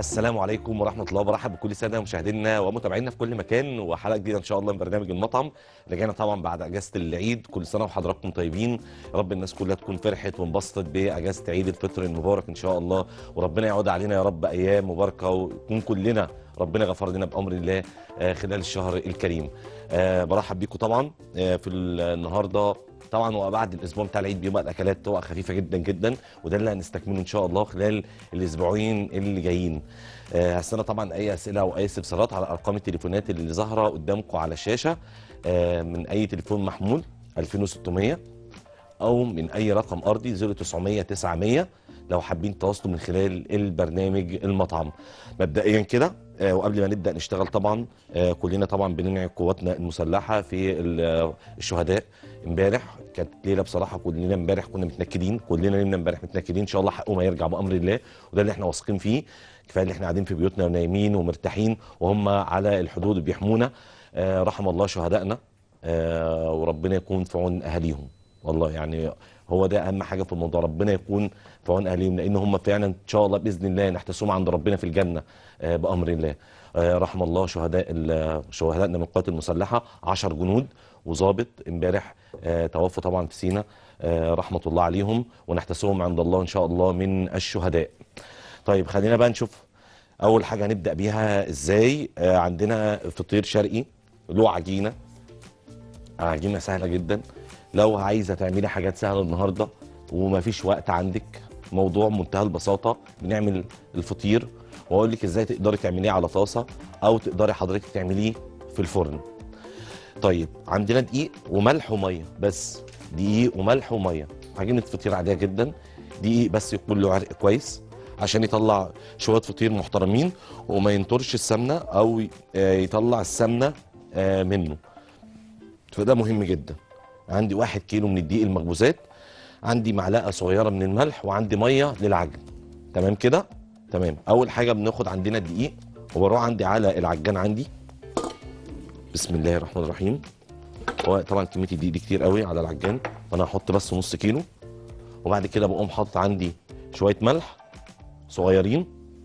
السلام عليكم ورحمة الله وبرحب بكل سادة مشاهدينا ومتابعينا في كل مكان وحلقة جديدة إن شاء الله من برنامج المطعم رجعنا طبعا بعد أجازة العيد كل سنة وحضراتكم طيبين يا رب الناس كلها تكون فرحت وانبسطت بأجازة عيد الفطر المبارك إن شاء الله وربنا يعود علينا يا رب أيام مباركة ونكون كلنا ربنا غفر لنا بأمر الله آه، خلال الشهر الكريم آه، برحب بيكم طبعا آه، في النهارده طبعا وبعد الاسبوع بتاع العيد بيبقى الاكلات تبقى خفيفه جدا جدا وده اللي هنستكمله ان شاء الله خلال الاسبوعين اللي جايين آه، هستنى طبعا اي اسئله او اي استفسارات على ارقام التليفونات اللي ظاهره قدامكم على الشاشه آه، من اي تليفون محمول 2600 او من اي رقم ارضي 0900 900 لو حابين تواصلوا من خلال البرنامج المطعم مبدئيا كده آه، وقبل ما نبدا نشتغل طبعا آه، كلنا طبعا بننعي قواتنا المسلحه في ال- آه، الشهداء امبارح كانت ليله بصراحه كلنا امبارح كنا متنكدين كلنا نمنا امبارح متنكدين ان شاء الله حقهم هيرجع بامر الله وده اللي احنا واثقين فيه كفايه اللي احنا قاعدين في بيوتنا ونايمين ومرتاحين وهم على الحدود بيحمونا آه، رحم الله شهدائنا آه، وربنا يكون في عون اهاليهم والله يعني هو ده اهم حاجه في الموضوع ربنا يكون في عون اهاليهم لان هم فعلا ان شاء الله باذن الله نحتسبهم عند ربنا في الجنه آه، بامر الله آه، رحم الله شهداء ال- شهدائنا من القوات المسلحه 10 جنود وظابط امبارح آه، توفوا طبعا في سينا آه، رحمه الله عليهم ونحتسبهم عند الله ان شاء الله من الشهداء طيب خلينا بقى نشوف اول حاجه هنبدا بيها ازاي آه، عندنا فطير شرقي له عجينه عجينه سهله جدا لو عايزه تعملي حاجات سهله النهارده ومفيش وقت عندك موضوع منتهى البساطه بنعمل الفطير واقول لك ازاي تقدري تعمليه على طاسه او تقدري حضرتك تعمليه في الفرن طيب عندنا دقيق وملح وميه بس دقيق وملح وميه عجينه فطير عاديه جدا دقيق بس يكون له عرق كويس عشان يطلع شويه فطير محترمين وما ينطرش السمنه او آه، يطلع السمنه آه، منه فده مهم جدا عندي واحد كيلو من الدقيق المخبوزات عندي معلقه صغيره من الملح وعندي ميه للعجن تمام كده تمام اول حاجه بناخد عندنا الدقيق وبروح عندي على العجان عندي بسم الله الرحمن الرحيم هو طبعا كميه الدقيق دي كتير قوي على العجان فانا هحط بس نص كيلو وبعد كده بقوم حاطط عندي شويه ملح صغيرين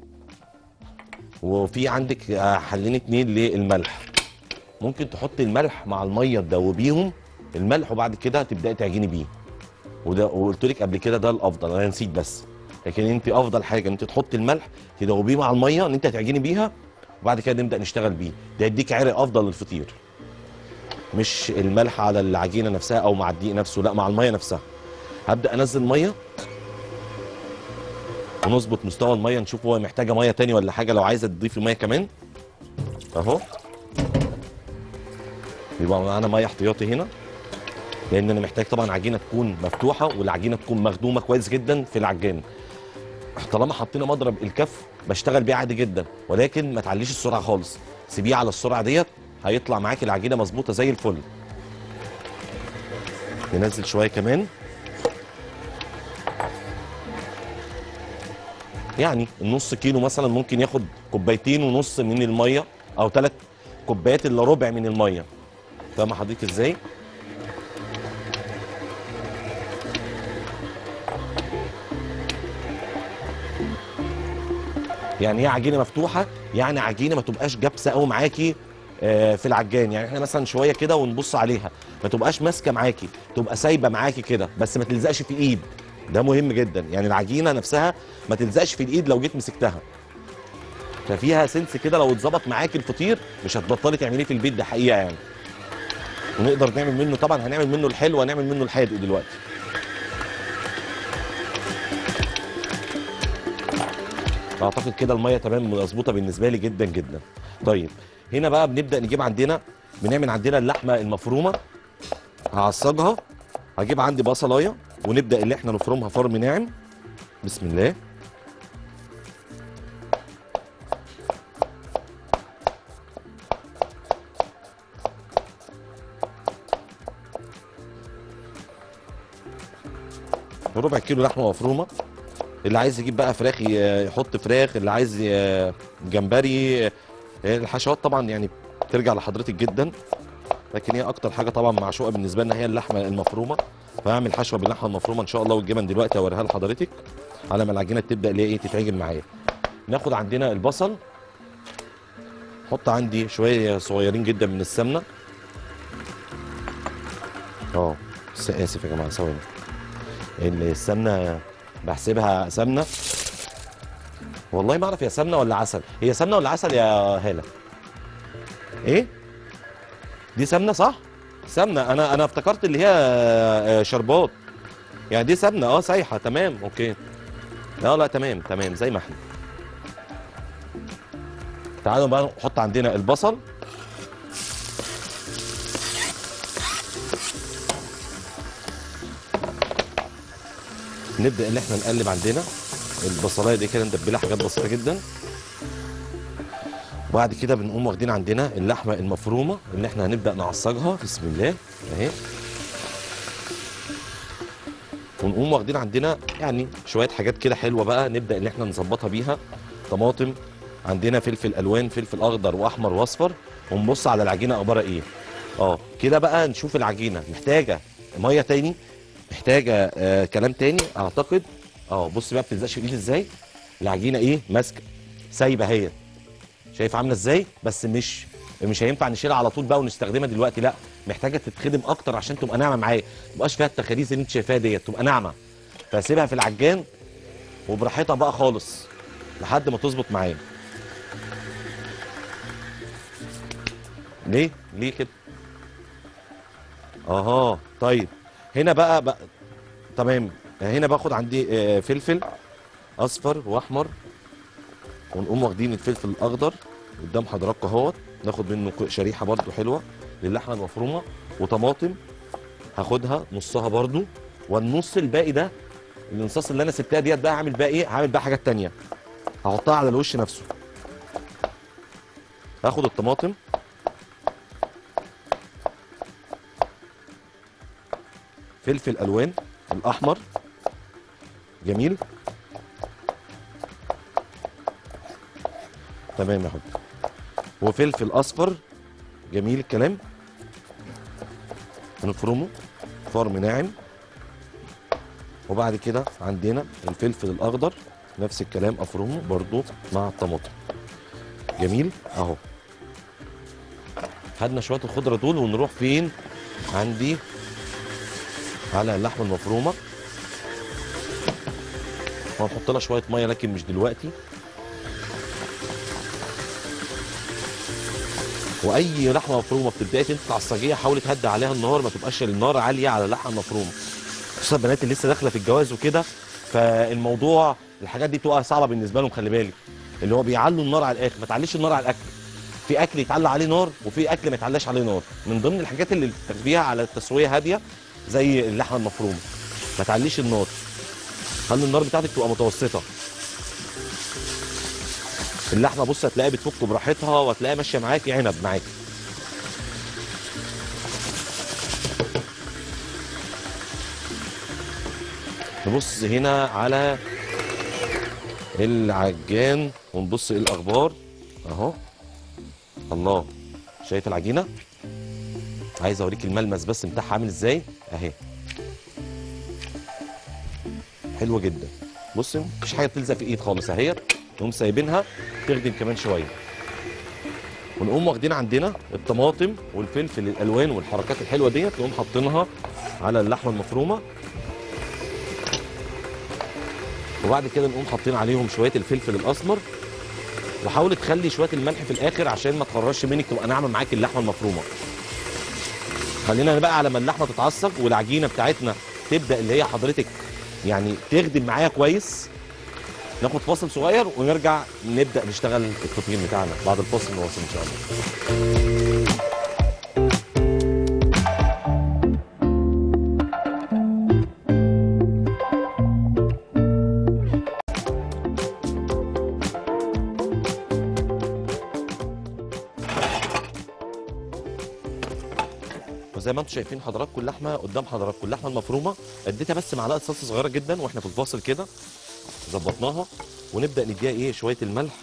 وفي عندك آه، حلين اتنين للملح ممكن تحطي الملح مع الميه تدوبيهم الملح وبعد كده تبداي تعجني بيه وده وقلت لك قبل كده ده الافضل انا نسيت بس لكن انت افضل حاجه ان انت تحطي الملح تدوبيه مع الميه ان انت تعجني بيها وبعد كده نبدا نشتغل بيه ده يديك عرق افضل للفطير مش الملح على العجينه نفسها او مع الدقيق نفسه لا مع الميه نفسها هبدا انزل ميه ونظبط مستوى الميه نشوف هو محتاجه ميه تاني ولا حاجه لو عايزه تضيفي ميه كمان اهو يبقى معانا ميه احتياطي هنا لان انا محتاج طبعا عجينه تكون مفتوحه والعجينه تكون مخدومه كويس جدا في العجان طالما حطينا مضرب الكف بشتغل بيه عادي جدا ولكن ما تعليش السرعه خالص سيبيه على السرعه ديت هيطلع معاكي العجينه مظبوطه زي الفل ننزل شويه كمان يعني النص كيلو مثلا ممكن ياخد كوبايتين ونص من الميه او ثلاث كوبايات الا ربع من الميه فاهمه حضرتك ازاي يعني هي عجينه مفتوحه يعني عجينه ما تبقاش جابسه قوي معاكي آه، في العجان يعني احنا مثلا شويه كده ونبص عليها ما تبقاش ماسكه معاكي تبقى سايبه معاكي كده بس ما تلزقش في الايد ده مهم جدا يعني العجينه نفسها ما تلزقش في الايد لو جيت مسكتها ففيها سنس كده لو اتظبط معاكي الفطير مش هتبطلي تعمليه في البيت ده حقيقه يعني ونقدر نعمل منه طبعا هنعمل منه الحلو وهنعمل منه الحادق دلوقتي اعتقد كده الميه تمام مظبوطه بالنسبه لي جدا جدا طيب هنا بقى بنبدا نجيب عندنا بنعمل عندنا اللحمه المفرومه هعصجها هجيب عندي بصلايه ونبدا اللي احنا نفرمها فرم ناعم بسم الله ربع كيلو لحمه مفرومه اللي عايز يجيب بقى فراخ ي- يحط فراخ اللي عايز ي- جمبري هي الحشوات طبعا يعني ترجع لحضرتك جدا لكن هي اكتر حاجه طبعا معشوقه بالنسبه لنا هي اللحمه المفرومه فهعمل حشوه باللحمه المفرومه ان شاء الله والجبن دلوقتي اوريها لحضرتك على ما العجينه تبدا اللي هي ايه تتعجن معايا ناخد عندنا البصل حط عندي شويه صغيرين جدا من السمنه اه س- اسف يا جماعه ثواني السمنه بحسبها سمنه والله ما اعرف هي سمنه ولا عسل هي سمنه ولا عسل يا هاله ايه دي سمنه صح سمنه انا انا افتكرت اللي هي آه، شربات يعني دي سمنه اه سايحه تمام اوكي لا لا تمام تمام زي ما احنا تعالوا بقى نحط عندنا البصل نبدا ان احنا نقلب عندنا البصلايه دي كده ندبلها حاجات بسيطه جدا وبعد كده بنقوم واخدين عندنا اللحمه المفرومه اللي احنا هنبدا نعصجها بسم الله اهي ونقوم واخدين عندنا يعني شويه حاجات كده حلوه بقى نبدا ان احنا نظبطها بيها طماطم عندنا فلفل الوان فلفل اخضر واحمر واصفر ونبص على العجينه اخبارها ايه اه كده بقى نشوف العجينه محتاجه ميه تاني محتاجه آه كلام تاني اعتقد اه بص بقى بتلزقش في ايدي ازاي العجينه ايه ماسكه سايبه هي شايف عامله ازاي بس مش مش هينفع نشيلها على طول بقى ونستخدمها دلوقتي لا محتاجه تتخدم اكتر عشان تبقى ناعمه معايا ما تبقاش فيها التخاريز اللي انت شايفاها ديت تبقى ناعمه فاسيبها في العجان وبراحتها بقى خالص لحد ما تظبط معايا ليه ليه كده اها طيب هنا بقى, بقى تمام هنا باخد عندي آه، فلفل اصفر واحمر ونقوم واخدين الفلفل الاخضر قدام حضراتكم اهوت ناخد منه ك- شريحه برده حلوه للحمه المفرومه وطماطم هاخدها نصها برده والنص الباقي ده الانصاص اللي انا سبتها ديت بقى هعمل بقى ايه هعمل بقى حاجات تانية هحطها على الوش نفسه هاخد الطماطم فلفل الوان الاحمر جميل تمام يا حبيبي وفلفل اصفر جميل الكلام هنفرمه فرم ناعم وبعد كده عندنا الفلفل الاخضر نفس الكلام افرمه برضو مع الطماطم جميل اهو خدنا شويه الخضره دول ونروح فين عندي على اللحمه المفرومه وهنحط لها شويه ميه لكن مش دلوقتي واي لحمه مفرومه بتبداي انت تعصجيها حاولي تهدي عليها النار ما تبقاش النار عاليه على اللحمه المفرومه خصوصا البنات اللي لسه داخله في الجواز وكده فالموضوع الحاجات دي بتبقى صعبه بالنسبه لهم خلي بالك اللي هو بيعلوا النار على الاخر ما تعليش النار على الاكل في اكل يتعلى عليه نار وفي اكل ما يتعلاش عليه نار من ضمن الحاجات اللي بتاخديها على التسويه هاديه زي اللحمه المفرومه ما تعليش النار خلي النار بتاعتك تبقى متوسطه اللحمه بص هتلاقيها بتفك براحتها وهتلاقيها ماشيه معاكي عنب معاكي نبص هنا على العجان ونبص ايه الاخبار اهو الله شايف العجينه عايز اوريك الملمس بس بتاعها عامل ازاي اهي حلوه جدا بص مفيش حاجه بتلزق في الايد خالص اهي نقوم سايبينها تخدم كمان شويه ونقوم واخدين عندنا الطماطم والفلفل الالوان والحركات الحلوه ديت نقوم حاطينها على اللحمه المفرومه وبعد كده نقوم حاطين عليهم شويه الفلفل الاسمر وحاول تخلي شويه الملح في الاخر عشان ما تخرجش منك تبقى ناعمه معاك اللحمه المفرومه خلينا بقى على ما اللحمه تتعصج والعجينه بتاعتنا تبدا اللي هي حضرتك يعني تخدم معايا كويس ناخد فاصل صغير ونرجع نبدا نشتغل التطبيق بتاعنا بعد الفاصل نواصل ان شاء الله وزي ما انتم شايفين حضراتكم اللحمه قدام حضراتكم اللحمه المفرومه اديتها بس معلقه صلصه صغيره جدا واحنا في الفاصل كده ظبطناها ونبدا نديها ايه شويه الملح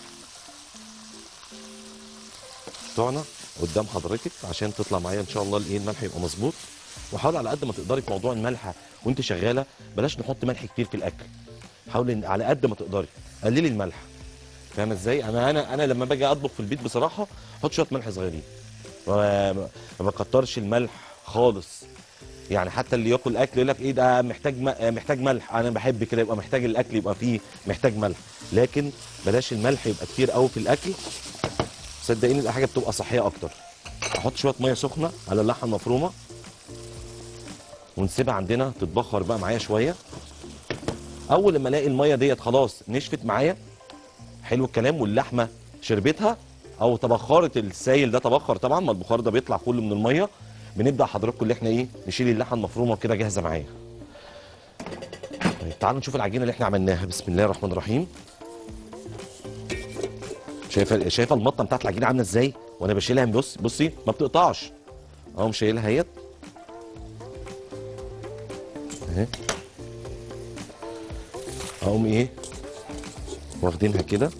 بتوعنا قدام حضرتك عشان تطلع معايا ان شاء الله الايه الملح يبقى مظبوط وحاول على قد ما تقدري في موضوع الملح وانت شغاله بلاش نحط ملح كتير في الاكل حاولي إن على قد ما تقدري قللي الملح فاهمه ازاي انا انا انا لما باجي اطبخ في البيت بصراحه احط شويه ملح صغيرين ما ما بكترش الملح خالص يعني حتى اللي ياكل اكل يقول لك ايه ده محتاج م- محتاج ملح انا بحب كده يبقى محتاج الاكل يبقى فيه محتاج ملح لكن بلاش الملح يبقى كتير قوي في الاكل صدقيني الحاجه بتبقى صحيه اكتر احط شويه ميه سخنه على اللحمه المفرومه ونسيبها عندنا تتبخر بقى معايا شويه اول لما الاقي الميه ديت خلاص نشفت معايا حلو الكلام واللحمه شربتها او تبخرت السايل ده تبخر طبعا ما البخار ده بيطلع كله من الميه بنبدا حضراتكم اللي احنا ايه نشيل اللحمه المفرومه كده جاهزه معايا طيب تعالوا نشوف العجينه اللي احنا عملناها بسم الله الرحمن الرحيم شايفه شايفه المطه بتاعت العجينه عامله ازاي وانا بشيلها بص بصي ما بتقطعش اهو شايلها اهيت اهي اقوم ايه واخدينها كده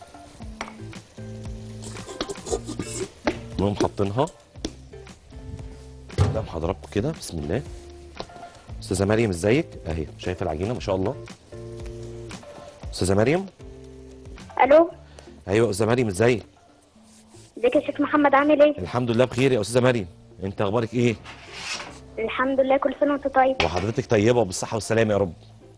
نقوم حاطينها قدام حضراتكم كده بسم الله استاذه مريم ازيك اهي شايفه العجينه ما شاء الله استاذه مريم الو ايوه استاذه مريم ازيك ازيك يا شيخ محمد عامل ايه الحمد لله بخير يا استاذه مريم انت اخبارك ايه الحمد لله كل سنه وانت طيب وحضرتك طيبه وبالصحه والسلامه يا رب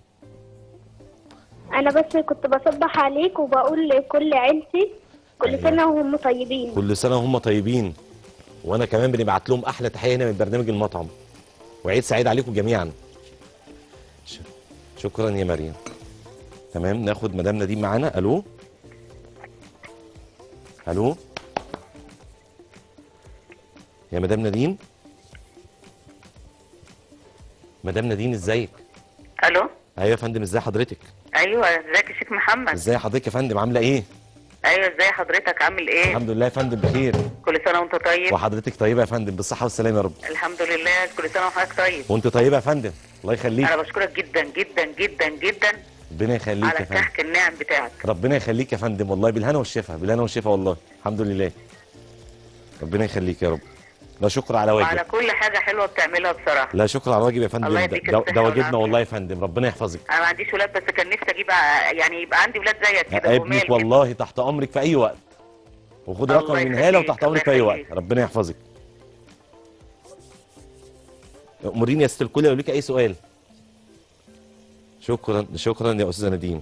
انا بس كنت بصبح عليك وبقول لكل عيلتي كل أيوة. سنه وهم طيبين كل سنه وهم طيبين وانا كمان بنبعت لهم احلى تحيه هنا من برنامج المطعم وعيد سعيد عليكم جميعا ش- شكرا يا مريم تمام ناخد مدام نديم معانا الو الو يا مدام نادين مدام نادين ازيك الو ايوه يا فندم ازي حضرتك ايوه ازيك يا شيخ محمد ازي حضرتك يا فندم عامله ايه ايوه ازي حضرتك عامل ايه الحمد لله يا فندم بخير كل سنه وانت طيب وحضرتك طيبه يا فندم بالصحه والسلامه يا رب الحمد لله كل سنه وحضرتك طيب وانت طيبه يا فندم الله يخليك انا بشكرك جدا جدا جدا جدا ربنا يخليك على يا فندم كحك النعم بتاعك ربنا يخليك يا فندم والله بالهنا والشفا بالهنا والشفا والله الحمد لله ربنا يخليك يا رب لا شكر على وعلى واجب كل حاجه حلوه بتعملها بصراحه لا شكر على واجب يا فندم الله ده, يديك ده, الصحة ده واجبنا والعافية. والله يا فندم ربنا يحفظك انا ما عنديش ولاد بس كان نفسي اجيب ع- يعني يبقى عندي ولاد زيك كده ابنك جمال كده. والله تحت امرك في اي وقت وخد الله رقم من يخليك، هاله وتحت الله امرك في اي وقت يخليك. ربنا يحفظك اموريني يا ست الكل لو ليك اي سؤال شكرا شكرا يا استاذه نديم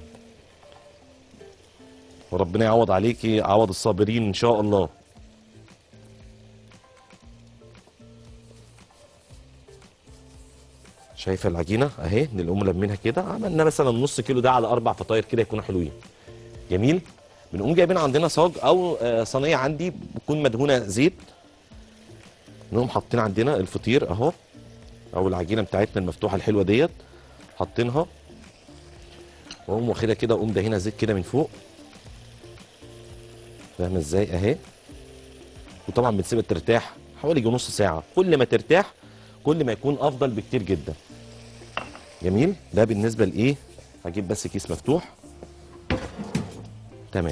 وربنا يعوض عليكي عوض الصابرين ان شاء الله شايفه العجينه اهي نقوم لمينها كده عملنا مثلا نص كيلو ده على اربع فطاير كده يكونوا حلوين جميل بنقوم جايبين عندنا صاج او آه، صينيه عندي بتكون مدهونه زيت نقوم حاطين عندنا الفطير اهو او العجينه بتاعتنا المفتوحه الحلوه ديت حاطينها واقوم واخدها كده واقوم دهينها زيت كده من فوق فاهمه ازاي اهي وطبعا بنسيبها ترتاح حوالي يجي نص ساعه كل ما ترتاح كل ما يكون افضل بكتير جدا جميل ده بالنسبه لايه هجيب بس كيس مفتوح تمام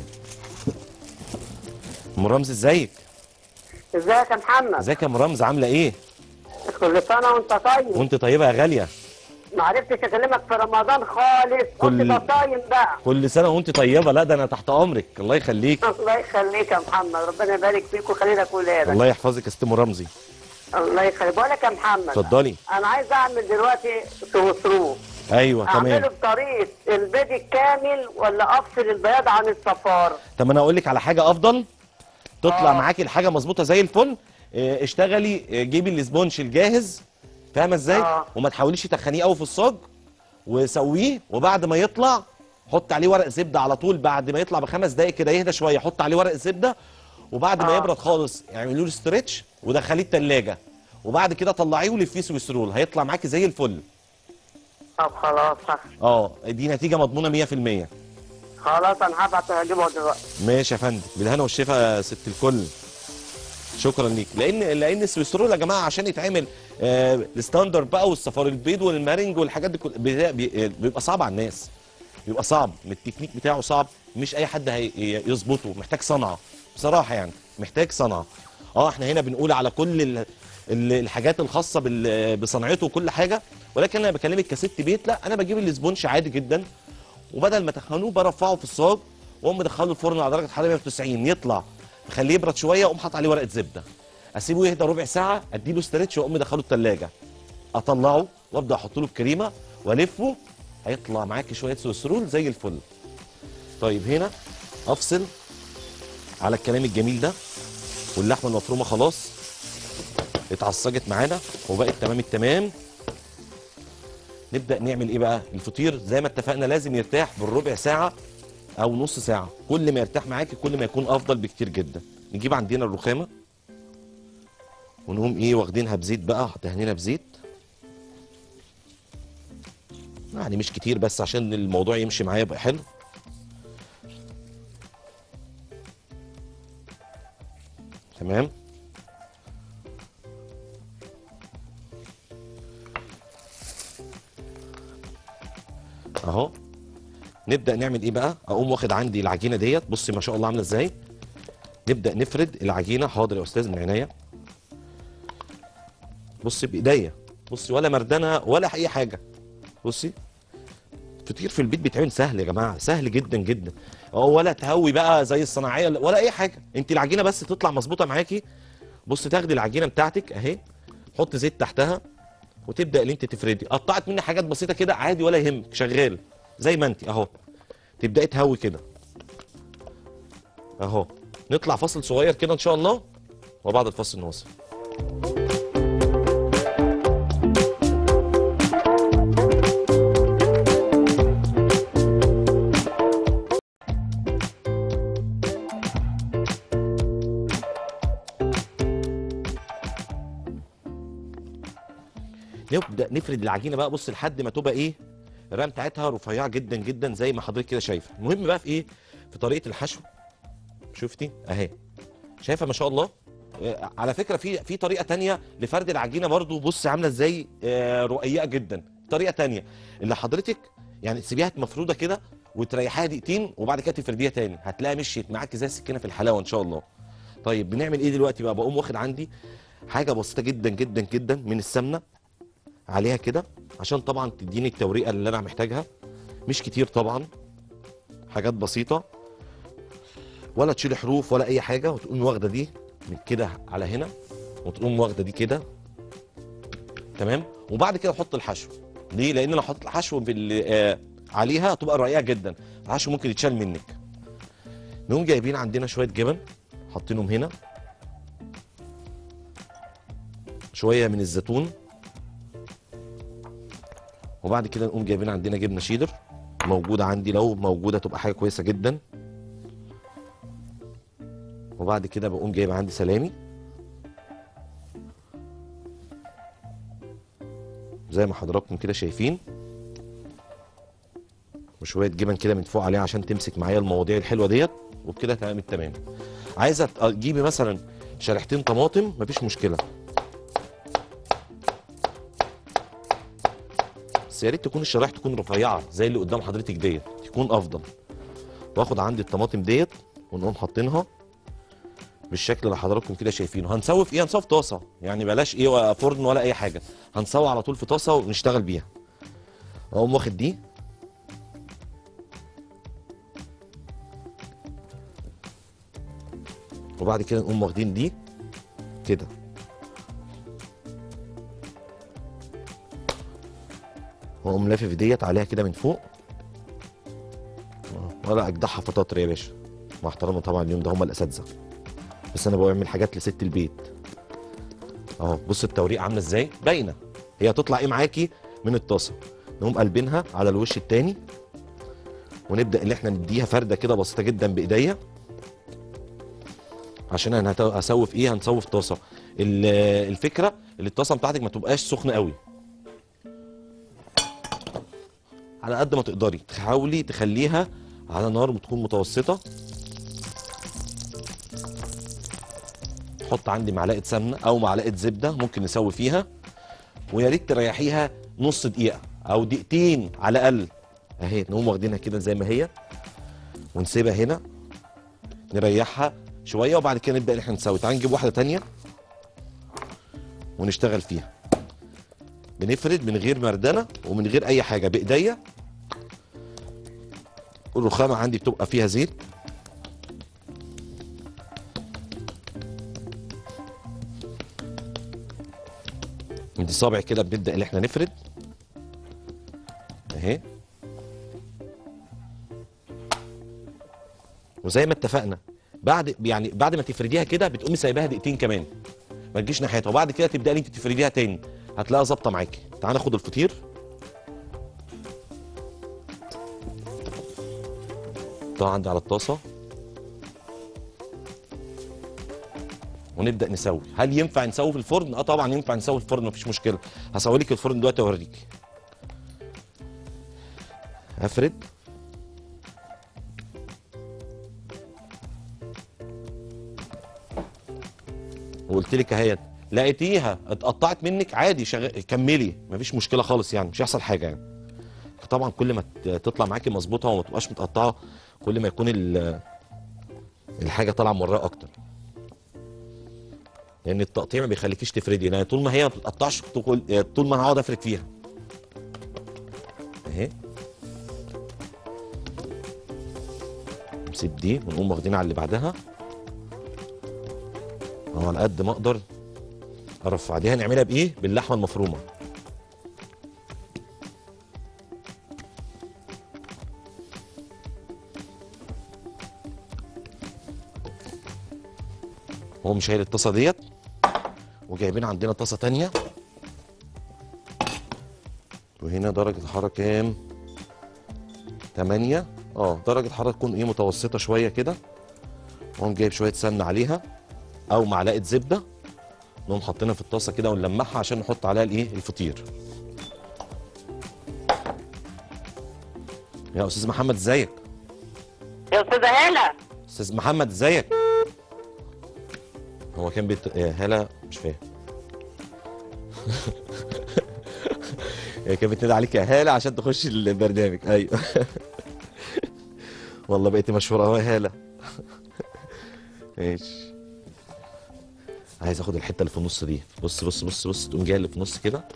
ام رمز ازيك ازيك يا محمد ازيك يا ام رمز عامله ايه كل سنه وانت طيب وانت طيبه يا غاليه ما عرفتش اكلمك في رمضان خالص قلت كل- ده صايم بقى كل سنه وانت طيبه لا ده انا تحت امرك الله يخليك الله يخليك يا محمد ربنا يبارك فيك ويخلي لك ولادك الله يحفظك يا ست ام رمزي الله يخليك بقول لك يا محمد اتفضلي انا عايز اعمل دلوقتي سوسرو ايوه اعمله تمام بطريقه البيض الكامل ولا افصل البياض عن الصفار طب انا اقول لك على حاجه افضل تطلع آه. معاكي الحاجه مظبوطه زي الفل اه، اشتغلي اه، جيبي الاسبونش الجاهز فاهمه ازاي آه. وما تحاوليش تخنيه قوي في الصاج وسويه وبعد ما يطلع حط عليه ورق زبده على طول بعد ما يطلع بخمس دقايق كده يهدى شويه حط عليه ورق زبده وبعد ما آه. يبرد خالص اعملوا له ستريتش ودخليه التلاجة وبعد كده طلعيه ولفيه سويسرول هيطلع معاكي زي الفل طب خلاص اه دي نتيجه مضمونه 100% خلاص انا هبعت اجيبه دلوقتي ماشي يا فندم بالهنا والشفا يا ست الكل شكرا ليك لان لان السويسرول يا جماعه عشان يتعمل آه الستاندرد بقى والصفار البيض والمارنج والحاجات دي كل بي- بي- بيبقى صعب على الناس بيبقى صعب من التكنيك بتاعه صعب مش اي حد هي- يظبطه محتاج صنعه بصراحه يعني محتاج صنعه اه احنا هنا بنقول على كل ال- ال- الحاجات الخاصه بال- بصنعته وكل حاجه ولكن انا بكلمك كست بيت لا انا بجيب الاسبونش عادي جدا وبدل ما تخنوه برفعه في الصاج واقوم مدخله الفرن على درجه حراره 190 يطلع اخليه يبرد شويه واقوم حاطط عليه ورقه زبده اسيبه يهدى ربع ساعه اديله استرتش واقوم مدخله الثلاجه اطلعه وابدا احط له الكريمه والفه هيطلع معاكي شويه سويسرول زي الفل طيب هنا افصل على الكلام الجميل ده واللحمه المفرومه خلاص اتعصجت معانا وبقت تمام التمام نبدا نعمل ايه بقى الفطير زي ما اتفقنا لازم يرتاح بالربع ساعه او نص ساعه كل ما يرتاح معاكي كل ما يكون افضل بكتير جدا نجيب عندنا الرخامه ونقوم ايه واخدينها بزيت بقى دهنينها بزيت يعني مش كتير بس عشان الموضوع يمشي معايا يبقى حلو تمام اهو نبدا نعمل ايه بقى اقوم واخد عندي العجينه ديت بصي ما شاء الله عامله ازاي نبدا نفرد العجينه حاضر يا استاذ من عينيا بصي بايديا بصي ولا مردنه ولا اي حاجه بصي فطير في البيت بيتعمل سهل يا جماعه سهل جدا جدا اه ولا تهوي بقى زي الصناعيه ولا اي حاجه انت العجينه بس تطلع مظبوطه معاكي بص تاخدي العجينه بتاعتك اهي حط زيت تحتها وتبدا ان انت تفردي قطعت مني حاجات بسيطه كده عادي ولا يهمك شغال زي ما انت اهو تبداي تهوي كده اهو نطلع فاصل صغير كده ان شاء الله وبعد الفاصل نواصل نبدا نفرد العجينه بقى بص لحد ما تبقى ايه الرقم بتاعتها رفيعه جدا جدا زي ما حضرتك كده شايفه المهم بقى في ايه في طريقه الحشو شفتي اهي شايفه ما شاء الله آه، على فكره في في طريقه تانية لفرد العجينه برضو بص عامله ازاي آه، رقيقه جدا طريقه تانية اللي حضرتك يعني تسيبيها مفروده كده وتريحيها دقيقتين وبعد كده تفرديها تاني هتلاقيها مشيت معاكي زي السكينه في الحلاوه ان شاء الله طيب بنعمل ايه دلوقتي بقى بقوم واخد عندي حاجه بسيطه جدا جدا جدا من السمنه عليها كده عشان طبعا تديني التوريقه اللي انا محتاجها مش كتير طبعا حاجات بسيطه ولا تشيل حروف ولا اي حاجه وتقوم واخده دي من كده على هنا وتقوم واخده دي كده تمام وبعد كده احط الحشو ليه لان انا حطيت الحشو بال آه عليها هتبقى رقيقه جدا الحشو ممكن يتشال منك نقوم جايبين عندنا شويه جبن حاطينهم هنا شويه من الزيتون وبعد كده نقوم جايبين عندنا جبنه شيدر موجوده عندي لو موجوده تبقى حاجه كويسه جدا وبعد كده بقوم جايب عندي سلامي زي ما حضراتكم كده شايفين وشويه جبن كده من فوق عليها عشان تمسك معايا المواضيع الحلوه ديت وبكده تمام التمام عايزه تجيبي مثلا شريحتين طماطم مفيش مشكله بس يا ريت تكون الشرايح تكون رفيعه زي اللي قدام حضرتك ديت تكون افضل واخد عندي الطماطم ديت ونقوم حاطينها بالشكل اللي حضراتكم كده شايفينه هنسوي في ايه هنسوي في طاسه يعني بلاش ايه ولا فرن ولا اي حاجه هنسوي على طول في طاسه ونشتغل بيها اقوم واخد دي وبعد كده نقوم واخدين دي كده واقوم لافف ديت عليها كده من فوق آه، ولا اجدعها فطاطر يا باشا مع احترامي طبعا اليوم ده هم الاساتذه بس انا بعمل حاجات لست البيت اهو بص التوريق عامله ازاي باينه هي هتطلع ايه معاكي من الطاسه نقوم قلبينها على الوش التاني ونبدا ان احنا نديها فرده كده بسيطه جدا بايديا عشان انا هت- هسوي في ايه هنسوي في طاسه ال- الفكره اللي الطاسه بتاعتك ما تبقاش سخنه قوي على قد ما تقدري تحاولي تخليها على نار بتكون متوسطه حط عندي معلقه سمنه او معلقه زبده ممكن نسوي فيها ويا ريت تريحيها نص دقيقه او دقيقتين على الاقل اهي نقوم واخدينها كده زي ما هي ونسيبها هنا نريحها شويه وبعد كده نبدا ان احنا نسوي تعال نجيب واحده تانية ونشتغل فيها بنفرد من غير مردنه ومن غير اي حاجه بايديا الرخامه عندي بتبقى فيها زيت عند الصابع كده بنبدا اللي احنا نفرد اهي وزي ما اتفقنا بعد يعني بعد ما تفرديها كده بتقومي سايباها دقيقتين كمان ما تجيش ناحيتها وبعد كده تبداي انت تفرديها تاني هتلاقيها ظابطه معاكي تعالى ناخد الفطير نحطها عندي على الطاسه ونبدا نسوي هل ينفع نسوي في الفرن اه طبعا ينفع نسوي في الفرن مفيش مشكله هسوي لك الفرن دلوقتي واوريك افرد وقلت لك اهي لقيتيها اتقطعت منك عادي شغ... كملي مفيش مشكله خالص يعني مش هيحصل حاجه يعني طبعا كل ما ت- تطلع معاكي مظبوطه وما تبقاش متقطعه كل ما يكون ال... الحاجه طالعه موراه اكتر لان التقطيع ما بيخليكيش تفردي يعني طول ما هي ما بتتقطعش طول طول ما انا هقعد افرد فيها اهي نسيب دي ونقوم واخدين على اللي بعدها اهو على قد ما اقدر ارفع دي هنعملها بايه باللحمه المفرومه هو مش شايل الطاسه ديت وجايبين عندنا طاسه تانية وهنا درجه الحراره كام 8 اه درجه الحراره تكون ايه متوسطه شويه كده واقوم جايب شويه سمنه عليها او معلقه زبده نقوم حاطينها في الطاسه كده ونلمعها عشان نحط عليها الايه الفطير يا استاذ محمد ازيك يا استاذه هاله استاذ محمد ازيك هو كان بيت يا هلا مش فاهم هي كانت بتنادي عليك يا هاله عشان تخش البرنامج ايوه والله بقيتي مشهوره اهو يا هاله ماشي عايز اخد الحته اللي في النص دي بص بص بص بص تقوم جاي اللي في النص كده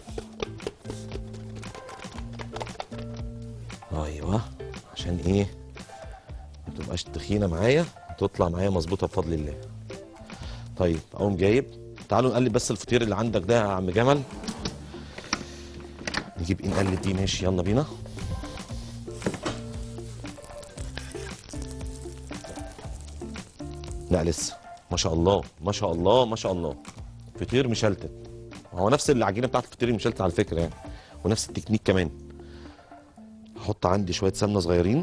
ايوه عشان ايه ما تبقاش تخينه معايا تطلع معايا مظبوطه بفضل الله طيب اقوم جايب تعالوا نقلب بس الفطير اللي عندك ده يا عم جمل نجيب ايه نقلب دي ماشي يلا بينا لا لسه ما شاء الله ما شاء الله ما شاء الله فطير مشلتت هو نفس العجينه بتاعت الفطير المشلتت على فكره يعني ونفس التكنيك كمان هحط عندي شويه سمنه صغيرين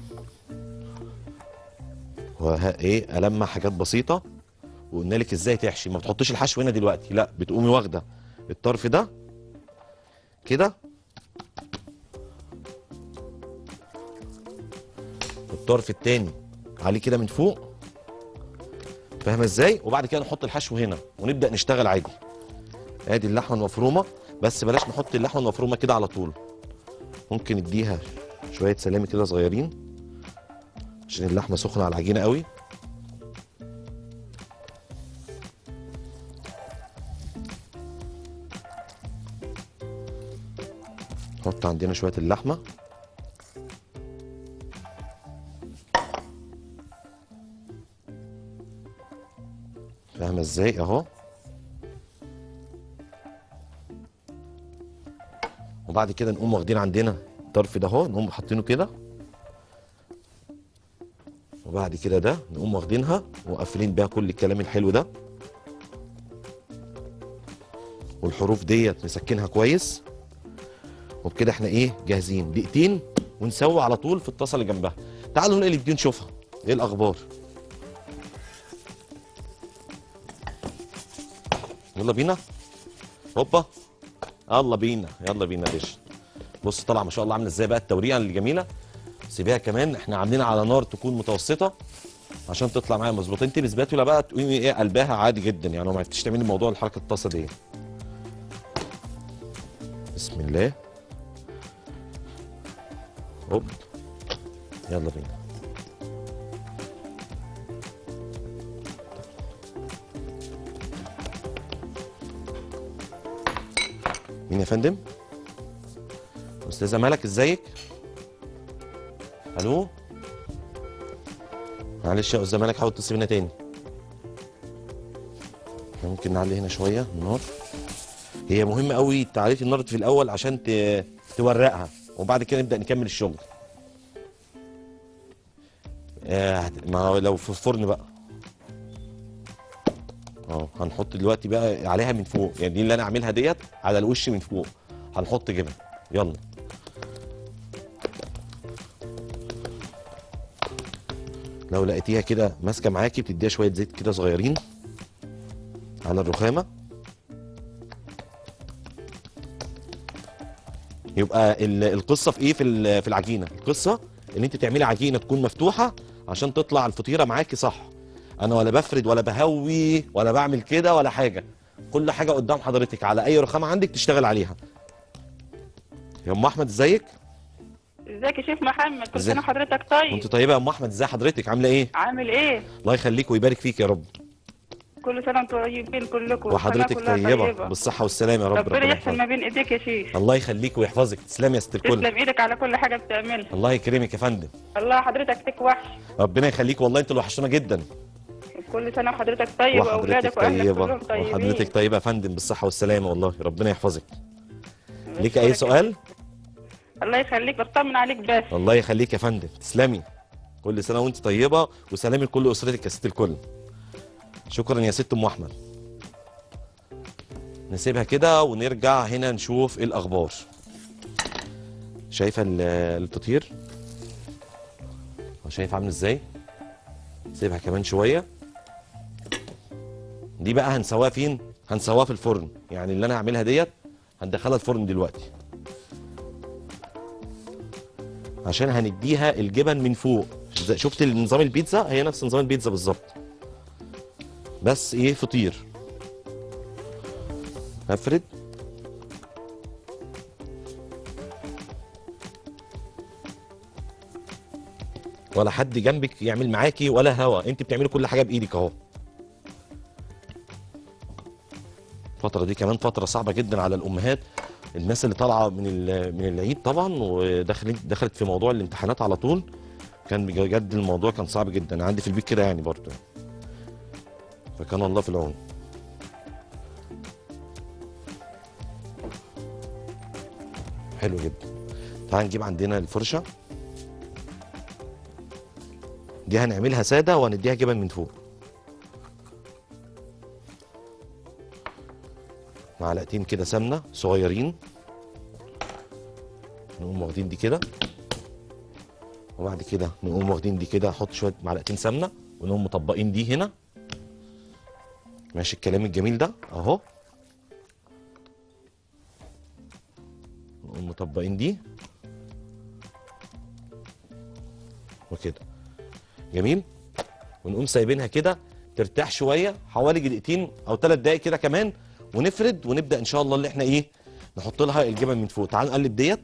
وها ايه المع حاجات بسيطه وقلنا لك ازاي تحشي ما بتحطيش الحشو هنا دلوقتي لا بتقومي واخده الطرف ده كده والطرف التاني عليه كده من فوق فاهمه ازاي وبعد كده نحط الحشو هنا ونبدا نشتغل عادي ادي اللحمه المفرومه بس بلاش نحط اللحمه المفرومه كده على طول ممكن نديها شويه سلامي كده صغيرين عشان اللحمه سخنه على العجينه قوي نحط عندنا شويه اللحمه فاهمه ازاي اهو وبعد كده نقوم واخدين عندنا الطرف ده اهو نقوم حاطينه كده وبعد كده ده نقوم واخدينها وقافلين بيها كل الكلام الحلو ده والحروف ديت مسكنها كويس وبكده احنا ايه جاهزين دقيقتين ونسوي على طول في الطاسه اللي جنبها تعالوا نقلب دي نشوفها ايه الاخبار يلا بينا هوبا يلا بينا يلا بينا يا باشا بص طالعه ما شاء الله عامله ازاي بقى التوريقه اللي جميله سيبيها كمان احنا عاملينها على نار تكون متوسطه عشان تطلع معايا مظبوطه انت بسباتولا بقى تقومي ايه قلبها عادي جدا يعني لو ما عرفتيش تعملي موضوع الحركه الطاسه دي بسم الله هوب يلا بينا مين يا فندم استاذه ملك ازيك الو معلش يا استاذه ملك حاول تتصل بينا تاني إحنا ممكن نعلي هنا شويه النار هي مهمه قوي تعرفي النار في الاول عشان ت... تورقها وبعد كده نبدا نكمل الشغل آه هت- ما هو لو في الفرن بقى اه هنحط دلوقتي بقى عليها من فوق يعني دي اللي انا عاملها ديت على الوش من فوق هنحط جبن يلا لو لقيتيها كده ماسكه معاكي بتديها شويه زيت كده صغيرين على الرخامه يبقى ال- القصه في ايه في ال- في العجينه القصه ان انت تعملي عجينه تكون مفتوحه عشان تطلع الفطيره معاكي صح انا ولا بفرد ولا بهوي ولا بعمل كده ولا حاجه كل حاجه قدام حضرتك على اي رخامه عندك تشتغل عليها يا ام احمد ازيك ازيك يا شيخ محمد كل ازيك؟ سنه وحضرتك طيب انت طيبه يا ام احمد ازي حضرتك عامله ايه عامل ايه الله يخليك ويبارك فيك يا رب كل سنه وانتم طيبين كلكم وحضرتك والسنة كلها طيبه بالصحه والسلامه يا رب ربنا يحسن يحفظك. ما بين ايديك يا شيخ الله يخليك ويحفظك تسلمي يا ست الكل تسلم ايدك على كل حاجه بتعملها الله يكرمك يا فندم الله حضرتك فيك وحش ربنا يخليك والله انتوا اللي وحشونا جدا كل سنه وحضرتك طيب وحضرتك واولادك واهلك طيبه كلهم طيبين وحضرتك طيبه يا فندم بالصحه والسلامه والله ربنا يحفظك ليك اي سؤال الله يخليك بطمن عليك بس الله يخليك يا فندم تسلمي كل سنه وانت طيبه وسلامي لكل اسرتك يا ست الكل شكرا يا ست ام احمد نسيبها كده ونرجع هنا نشوف ايه الاخبار شايفه ال- الفطير شايف عامل ازاي سيبها كمان شويه دي بقى هنسواها فين هنسواها في الفرن يعني اللي انا هعملها ديت هندخلها الفرن دلوقتي عشان هنديها الجبن من فوق زي- شفت نظام البيتزا هي نفس نظام البيتزا بالظبط بس ايه فطير هفرد ولا حد جنبك يعمل معاكي ولا هوا انت بتعملي كل حاجه بايدك اهو الفتره دي كمان فتره صعبه جدا على الامهات الناس اللي طالعه من ال- من العيد طبعا ودخلت دخلت في موضوع الامتحانات على طول كان بجد الموضوع كان صعب جدا عندي في البيت كده يعني برضه فكان الله في العون حلو جدا تعال نجيب عندنا الفرشه دي هنعملها ساده وهنديها جبن من فوق معلقتين كده سمنه صغيرين نقوم واخدين دي كده وبعد كده نقوم واخدين دي كده احط شويه معلقتين سمنه ونقوم مطبقين دي هنا ماشي الكلام الجميل ده اهو نقوم مطبقين دي وكده جميل ونقوم سايبينها كده ترتاح شويه حوالي دقيقتين او ثلاث دقائق كده كمان ونفرد ونبدا ان شاء الله اللي احنا ايه نحط لها الجبن من فوق تعالوا نقلب ديت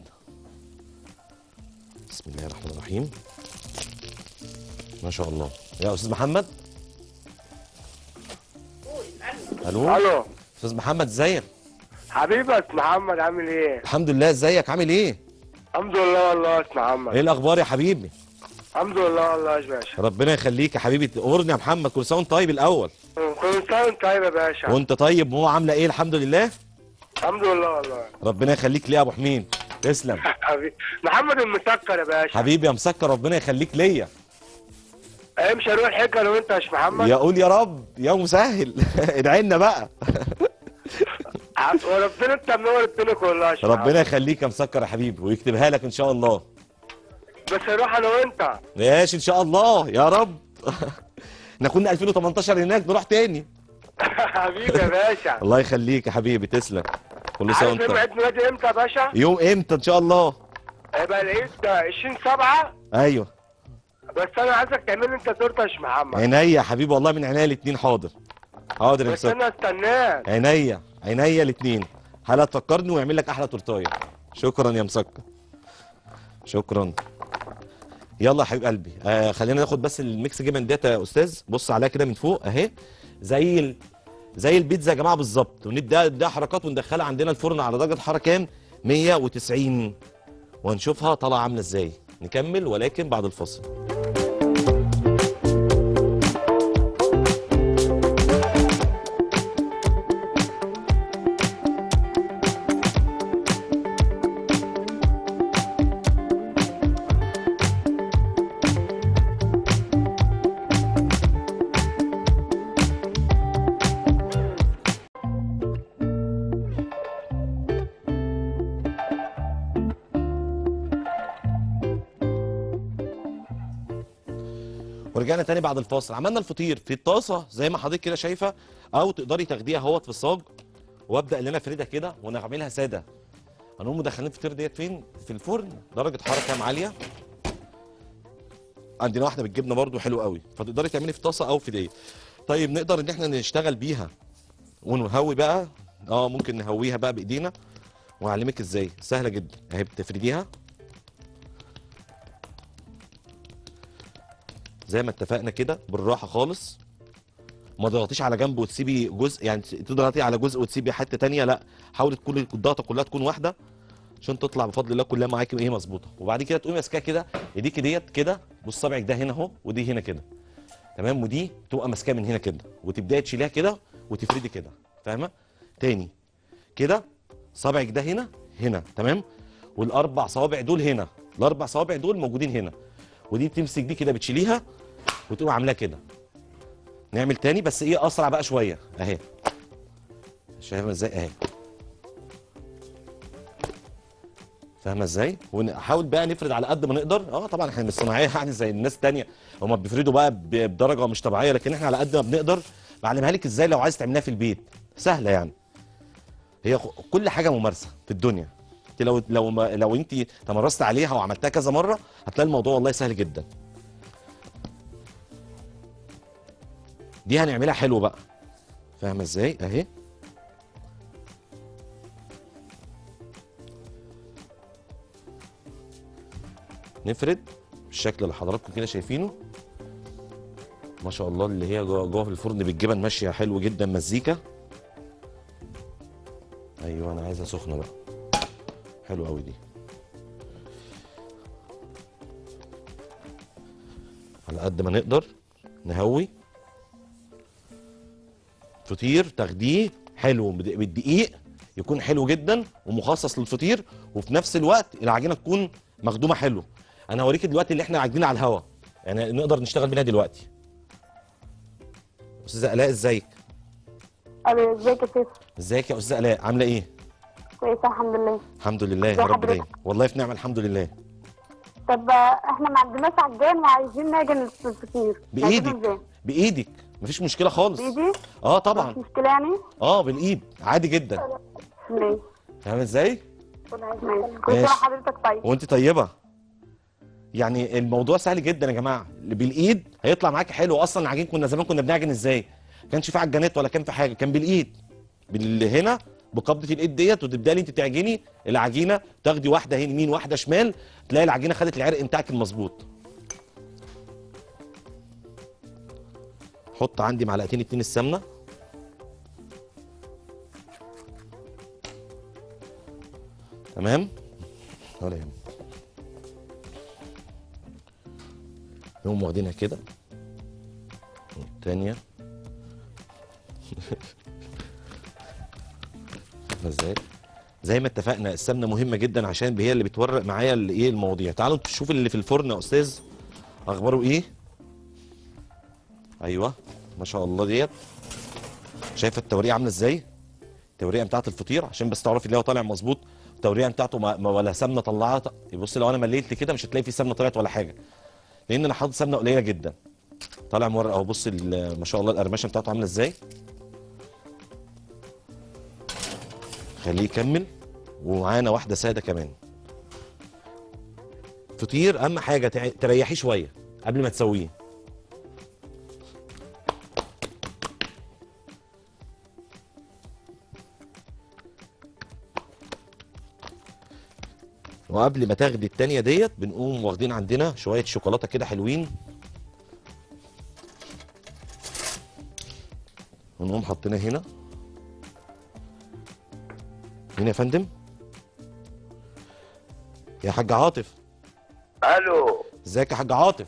بسم الله الرحمن الرحيم ما شاء الله يا استاذ محمد الو الو استاذ محمد ازيك حبيبك محمد عامل ايه؟ الحمد لله ازيك عامل ايه الحمد لله والله يا أستاذ محمد ايه الاخبار يا حبيبي الحمد لله والله يا باشا ربنا يخليك يا حبيبي امرني يا محمد كل سنه وانت طيب الاول كل سنه وانت طيب يا باشا وانت طيب مو عامله ايه الحمد لله الحمد لله والله ربنا يخليك ليه يا ابو حميد تسلم حبيبي محمد المسكر يا باشا حبيبي يا مسكر ربنا يخليك ليا امشي اروح الحجه انا وانت يا أستاذ محمد يا قول يا رب يا مسهل ادعي لنا بقى وربنا انت منور الدنيا كلها يا أستاذ ربنا محمد. يخليك يا مسكر يا حبيبي ويكتبها لك ان شاء الله بس اروح انا وانت ماشي ان شاء الله يا رب احنا كنا 2018 هناك نروح تاني حبيبي يا باشا الله يخليك يا حبيبي تسلم كل سنه عارف وانت يوم طيب. عيد ميلادي امتى يا باشا؟ يوم امتى ان شاء الله هيبقى العيد 20 7 ايوه بس انا عايزك تعمل لي انت تورته يا أستاذ محمد عينيا يا حبيبي والله من عينيا الاثنين حاضر حاضر يا بس مسكر انا استناك عينيا عينيا الاثنين هلا تفكرني ويعمل لك احلى تورتايه شكرا يا مسكر شكرا يلا يا حبيب قلبي آه خلينا ناخد بس الميكس جبن ديت يا استاذ بص عليها كده من فوق اهي زي ال... زي البيتزا يا جماعه بالظبط ونبدا ده حركات وندخلها عندنا الفرن على درجه حراره كام 190 وهنشوفها طالعه عامله ازاي نكمل ولكن بعد الفاصل ورجعنا تاني بعد الفاصل عملنا الفطير في الطاسه زي ما حضرتك كده شايفه او تقدري تاخديها اهوت في الصاج وابدا ان انا افردها كده وانا اعملها ساده هنقوم مدخلين الفطير ديت فين في الفرن درجه حراره كام عاليه عندنا واحده بالجبنه برضو حلو قوي فتقدري تعملي في طاسه او في دقيق طيب نقدر ان احنا نشتغل بيها ونهوي بقى اه ممكن نهويها بقى بايدينا وهعلمك ازاي سهله جدا اهي بتفرديها زي ما اتفقنا كده بالراحه خالص ما تضغطيش على جنب وتسيبي جزء يعني تضغطي على جزء وتسيبي حته تانية لا حاولي تكون الضغطه كلها تكون واحده عشان تطلع بفضل الله كلها معاكي ايه مظبوطه وبعد كده تقومي ماسكاها كده ايديكي ديت كده بص صابعك ده هنا اهو ودي هنا كده تمام ودي تبقى ماسكاها من هنا كده وتبداي تشيليها كده وتفردي كده فاهمه تاني كده صابعك ده هنا هنا تمام والاربع صوابع دول هنا الاربع صوابع دول موجودين هنا ودي بتمسك دي كده بتشيليها وتقوم عاملاها كده نعمل تاني بس ايه اسرع بقى شويه اهي شايفه ازاي اهي فاهمه ازاي ونحاول بقى نفرد على قد ما نقدر اه طبعا احنا مش صناعيه يعني زي الناس التانية هم بيفردوا بقى ب- بدرجه مش طبيعيه لكن احنا على قد ما بنقدر بعلمها لك ازاي لو عايز تعمليها في البيت سهله يعني هي خ- كل حاجه ممارسه في الدنيا انت لو لو ما لو انت تمرست عليها وعملتها كذا مره هتلاقي الموضوع والله سهل جدا دي هنعملها حلو بقى فاهمه ازاي اهي نفرد بالشكل اللي حضراتكم كده شايفينه ما شاء الله اللي هي جوه جوه في الفرن بالجبن ماشيه حلو جدا مزيكا ايوه انا عايزها سخنه بقى حلو قوي دي على قد ما نقدر نهوي فطير تاخديه حلو بد- بالدقيق يكون حلو جدا ومخصص للفطير وفي نفس الوقت العجينه تكون مخدومه حلو انا هوريك دلوقتي اللي احنا عاجنين على الهوا يعني نقدر نشتغل بيها دلوقتي استاذه الاء ازيك أيوة ازيك يا سيف ازيك يا استاذه الاء عامله ايه كويسة الحمد لله الحمد لله يا ازي رب حضرتك؟ دايما والله في نعمه الحمد لله طب آه، احنا ما عندناش عجان وعايزين نعجن الفطير نعجنه بايدك ازاي؟ بايدك مفيش مشكله خالص بايدي؟ اه مش طبعا مشكلة يعني؟ اه بالايد عادي جدا ماشي فاهم ازاي ماشي كل ماشي. سنة حضرتك طيب وانت طيبه يعني الموضوع سهل جدا يا جماعه اللي بالايد هيطلع معاكي حلو اصلا العجين كنا زمان كنا بنعجن ازاي ما كانش في عجانات ولا كان في حاجه كان بالايد بال هنا بقبضه الايد ديت وتبداي انت تعجني العجينه تاخدي واحده هنا يمين واحده شمال تلاقي العجينه خدت العرق بتاعك المظبوط حط عندي معلقتين اتنين السمنه تمام ولا يهمك نقوم واخدينها كده والتانية شوفنا ازاي زي ما اتفقنا السمنه مهمه جدا عشان هي اللي بتورق معايا ال- ايه المواضيع تعالوا نشوف اللي في الفرن يا استاذ اخباره ايه ايوه ما شاء الله ديت شايفه التوريقه عامله ازاي التوريقه بتاعت الفطير عشان بس تعرفي اللي هو طالع مظبوط التوريقه بتاعته ما ما- ولا سمنه طلعت بص لو انا مليت كده مش هتلاقي فيه سمنه طلعت ولا حاجه لان انا حاطط سمنه قليله جدا طالع مورق اهو بص ال- ما شاء الله القرمشه بتاعته عامله ازاي خليه يكمل ومعانا واحده ساده كمان فطير اهم حاجه تع- تريحيه شويه قبل ما تسويه وقبل ما تاخدي التانية ديت بنقوم واخدين عندنا شوية شوكولاتة كده حلوين ونقوم حاطينها هنا هنا يا فندم يا حاج عاطف الو ازيك يا حاج عاطف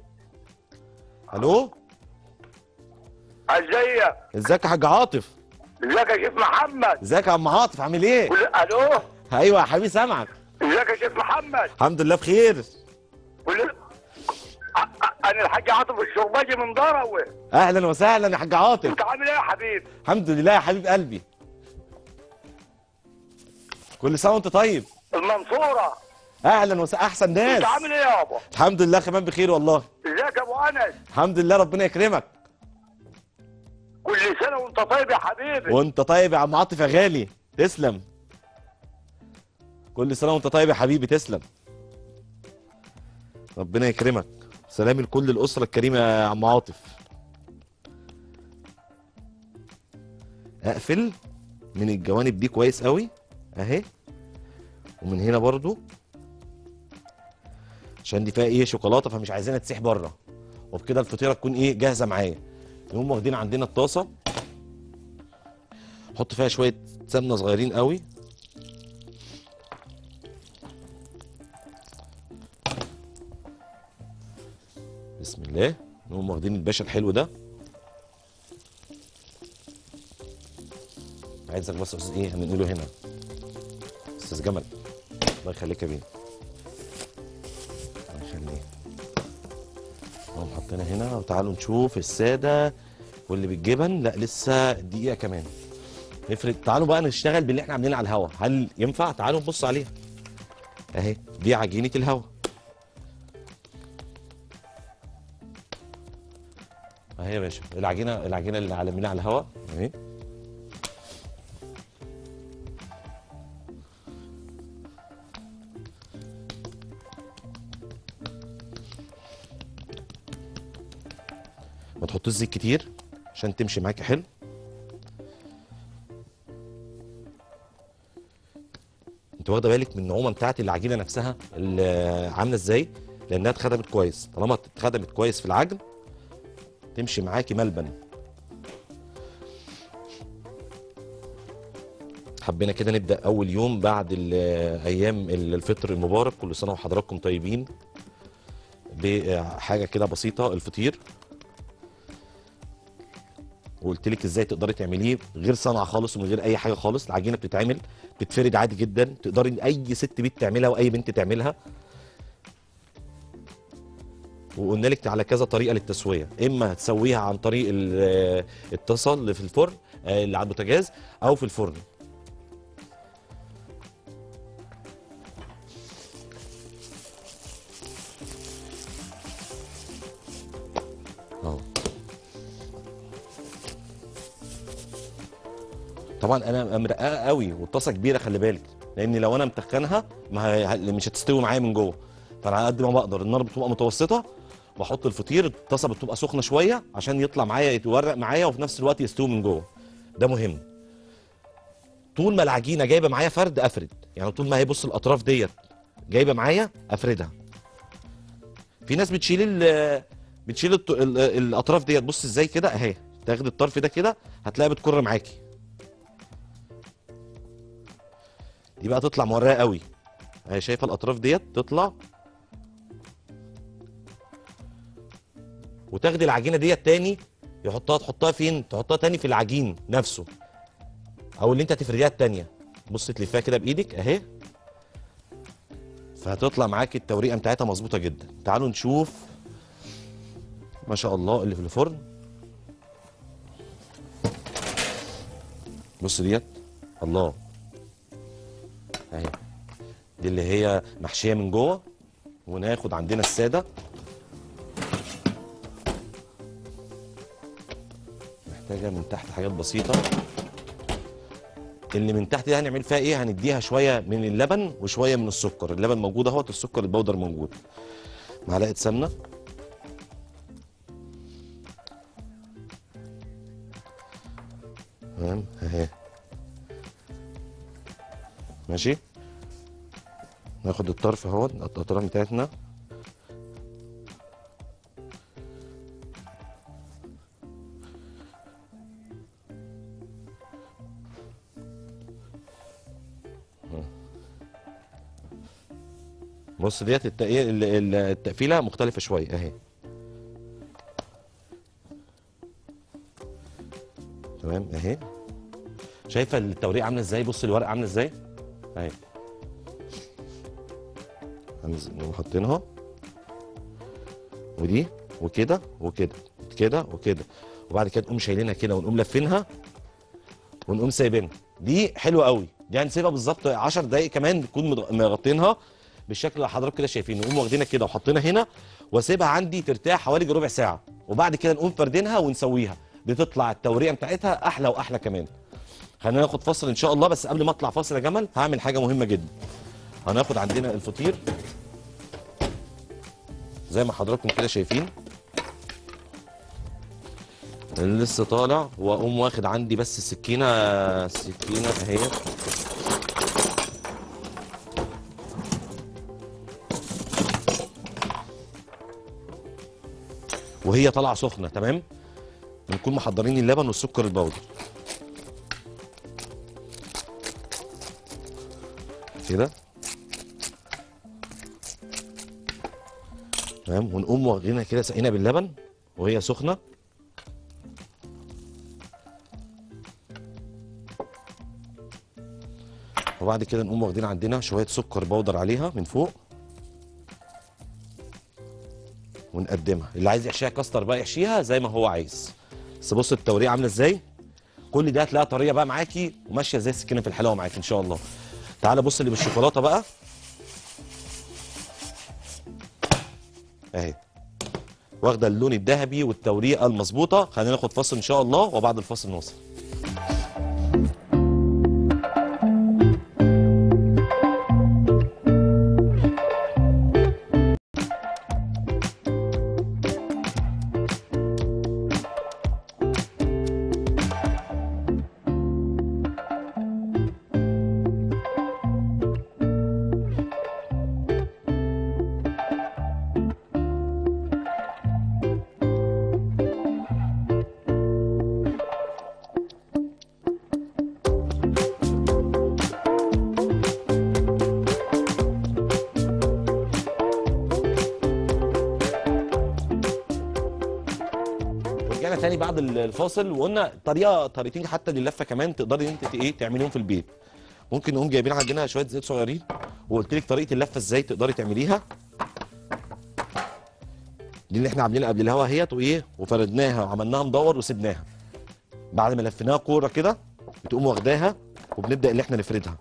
الو ازيك ازيك يا حاج عاطف ازيك يا شيخ محمد ازيك يا عم عاطف عامل ايه قول الو ايوه يا حبيبي سامعك ازيك يا شيخ محمد الحمد لله بخير قول له- أ- أ- انا الحاج عاطف الشرباجي من ضروه اهلا وسهلا يا حاج عاطف انت عامل ايه يا حبيبي الحمد لله يا حبيب قلبي كل سنه وانت طيب المنصوره اهلا وسهلا احسن ناس انت عامل ايه يابا الحمد لله كمان بخير والله ازيك ازيك يا ابو انس الحمد لله ربنا يكرمك كل سنه وانت طيب يا حبيبي وانت طيب يا عم عاطف يا غالي تسلم كل سنه وانت طيب يا حبيبي تسلم ربنا يكرمك سلام لكل الاسره الكريمه يا عم عاطف اقفل من الجوانب دي كويس قوي اهي ومن هنا برضو عشان دي فيها ايه شوكولاته فمش عايزينها تسيح بره وبكده الفطيره تكون ايه جاهزه معايا نقوم واخدين عندنا الطاسه حط فيها شويه سمنه صغيرين قوي بسم الله نقوم واخدين الباشا الحلو ده عايزك بس يا استاذ ايه هننقله هنا استاذ جمل الله يخليك يا بيه الله يخليك نقوم حاطينها هنا وتعالوا نشوف الساده واللي بالجبن لا لسه دقيقه كمان نفرد تعالوا بقى نشتغل باللي احنا عاملينه على الهوا هل ينفع تعالوا نبص عليها اهي دي عجينه الهوا اهي يا باشا العجينه العجينه اللي عاملينها على الهوا اهي ما تحطوش زيت كتير عشان تمشي معاكي حلو انت واخده بالك من النعومه بتاعت العجينه نفسها اللي عامله ازاي لانها اتخدمت كويس طالما اتخدمت كويس في العجن تمشي معاكي ملبن حبينا كده نبدا اول يوم بعد ال- ايام الفطر المبارك كل سنه وحضراتكم طيبين بحاجه كده بسيطه الفطير وقلت لك ازاي تقدري تعمليه غير صنعه خالص ومن غير اي حاجه خالص العجينه بتتعمل بتفرد عادي جدا تقدري اي ست بيت تعملها واي بنت تعملها وقلنا لك على كذا طريقه للتسويه اما تسويها عن طريق ال- الطاسه اللي في الفرن آه، اللي على البوتاجاز او في الفرن اهو طبعا انا مرققه قوي والطاسه كبيره خلي بالك لان لو انا متخنها ما هي مش هتستوي معايا من جوه فانا على قد ما بقدر النار بتبقى متوسطه بحط الفطير الطاسه بتبقى سخنه شويه عشان يطلع معايا يتورق معايا وفي نفس الوقت يستوي من جوه ده مهم طول ما العجينه جايبه معايا فرد افرد يعني طول ما هي بص الاطراف ديت جايبه معايا افردها في ناس بتشيل ال بتشيل الط- ال- الاطراف ديت بص ازاي كده اهي تاخد الطرف ده كده هتلاقيها بتكر معاكي دي بقى تطلع مورقه قوي اهي شايفه الاطراف ديت تطلع وتاخدي العجينه ديت تاني يحطها تحطها فين تحطها تاني في العجين نفسه او اللي انت هتفرديها التانيه بص تلفها كده بايدك اهي فهتطلع معاكي التوريقه بتاعتها مظبوطه جدا تعالوا نشوف ما شاء الله اللي في الفرن بص ديت الله اهي دي اللي هي محشيه من جوه وناخد عندنا الساده محتاجه من تحت حاجات بسيطه اللي من تحت دي هنعمل فيها ايه هنديها شويه من اللبن وشويه من السكر اللبن موجود اهوت السكر البودر موجود معلقه سمنه تمام اهي ماشي ناخد الطرف اهوت الاطراف بتاعتنا بص ديت الت- إيه ال- ال- التقفيله مختلفه شويه اهي تمام اهي شايفه التوريقه عامله ازاي بص الورقه عامله ازاي اهي هنز- نقوم حاطينها ودي وكده وكده كده وكده وبعد كده نقوم شايلينها كده ونقوم لافينها ونقوم سايبينها دي حلوه قوي دي هنسيبها بالظبط 10 دقايق كمان نكون مض- مغطينها بالشكل اللي حضراتكم كده شايفينه نقوم واخدينها كده وحاطينها هنا واسيبها عندي ترتاح حوالي ربع ساعه وبعد كده نقوم فردينها ونسويها بتطلع التوريقه بتاعتها احلى واحلى كمان خلينا ناخد فاصل ان شاء الله بس قبل ما اطلع فاصل يا جمل هعمل حاجه مهمه جدا هناخد عندنا الفطير زي ما حضراتكم كده شايفين اللي لسه طالع واقوم واخد عندي بس السكينه السكينه اهي وهي طالعه سخنه تمام بنكون محضرين اللبن والسكر البودر كده تمام ونقوم واخدينها كده سقينا باللبن وهي سخنه وبعد كده نقوم واخدين عندنا شويه سكر بودر عليها من فوق ونقدمها اللي عايز يحشيها كاستر بقى يحشيها زي ما هو عايز بس بص التوريه عامله ازاي كل ده هتلاقيها طريه بقى معاكي وماشيه زي السكينه في الحلاوه معاكي ان شاء الله تعالى بص اللي بالشوكولاته بقى اهي واخده اللون الذهبي والتوريقه المظبوطه خلينا ناخد فاصل ان شاء الله وبعد الفاصل نوصل رجعنا تاني بعد الفاصل وقلنا طريقه طريقتين حتى للفه كمان تقدري انت ت- ايه تعمليهم في البيت ممكن نقوم جايبين عندنا شويه زيت صغيرين وقلت لك طريقه اللفه ازاي تقدري تعمليها دي اللي احنا عاملينها قبل الهوا اهيت وايه وفردناها وعملناها مدور وسبناها بعد ما لفيناها كوره كده بتقوم واخداها وبنبدا اللي احنا نفردها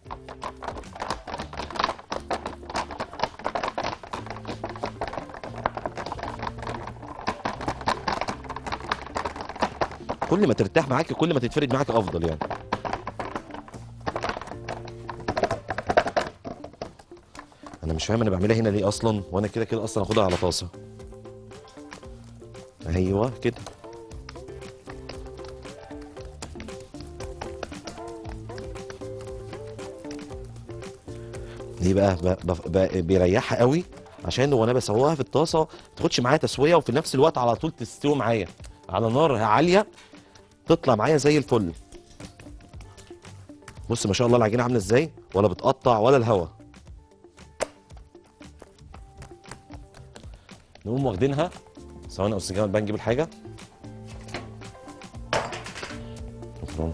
كل ما ترتاح معاكي كل ما تتفرد معاكي افضل يعني انا مش فاهم انا بعملها هنا ليه اصلا وانا كده كده اصلا اخدها على طاسه ايوه كده ليه بقى ب- ب- ب- بيريحها قوي عشان وانا بسويها في الطاسه ما تاخدش معايا تسويه وفي نفس الوقت على طول تستوي معايا على نار عاليه تطلع معايا زي الفل بص ما شاء الله العجينه عامله ازاي ولا بتقطع ولا الهوا نقوم واخدينها ثواني يا استاذ جمال بقى نجيب الحاجه شكرا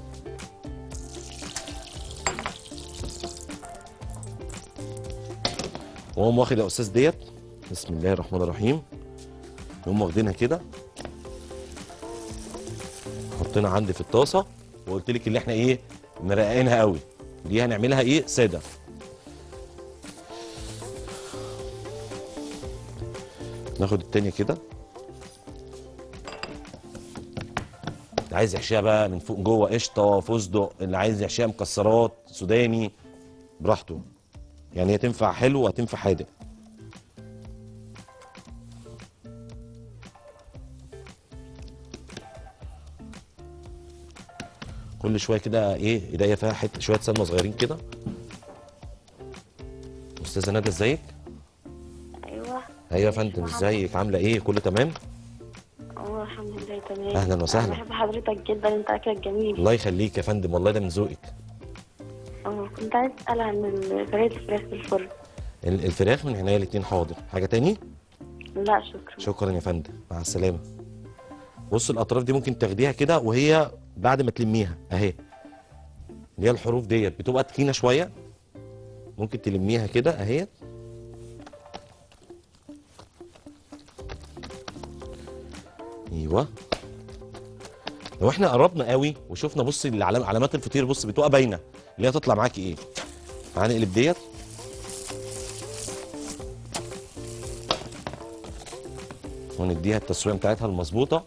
واقوم واخد يا استاذ ديت بسم الله الرحمن الرحيم نقوم واخدينها كده حطينا عندي في الطاسه وقلت لك اللي احنا ايه مرققينها قوي دي هنعملها ايه ساده ناخد التانية كده اللي عايز يحشيها بقى من فوق جوه قشطه فستق اللي عايز يحشيها مكسرات سوداني براحته يعني هي تنفع حلو وهتنفع حادق كل شويه كده ايه ايديا فيها حته شويه سمنه صغيرين كده استاذه ندى ازيك ايوه ايوه يا فندم ازيك عامله ايه كله تمام اه الحمد لله تمام أهلاً وسهلاً. أنا بحب حضرتك جدا انت اكلك جميل الله يخليك يا فندم والله ده من ذوقك اه كنت عايز اسال عن ال- طريقه الفراخ في الفرن ال- الفراخ من عينيا الاتنين حاضر حاجه تاني لا شكرا شكرا يا فندم مع السلامه بص الاطراف دي ممكن تاخديها كده وهي بعد ما تلميها اهي اللي هي الحروف ديت بتبقى تخينه شويه ممكن تلميها كده اهي ايوه لو احنا قربنا قوي وشفنا بص العلام علامات الفطير بص بتبقى باينه اللي هي تطلع معاكي ايه هنقلب ديت ونديها التسويه بتاعتها المظبوطه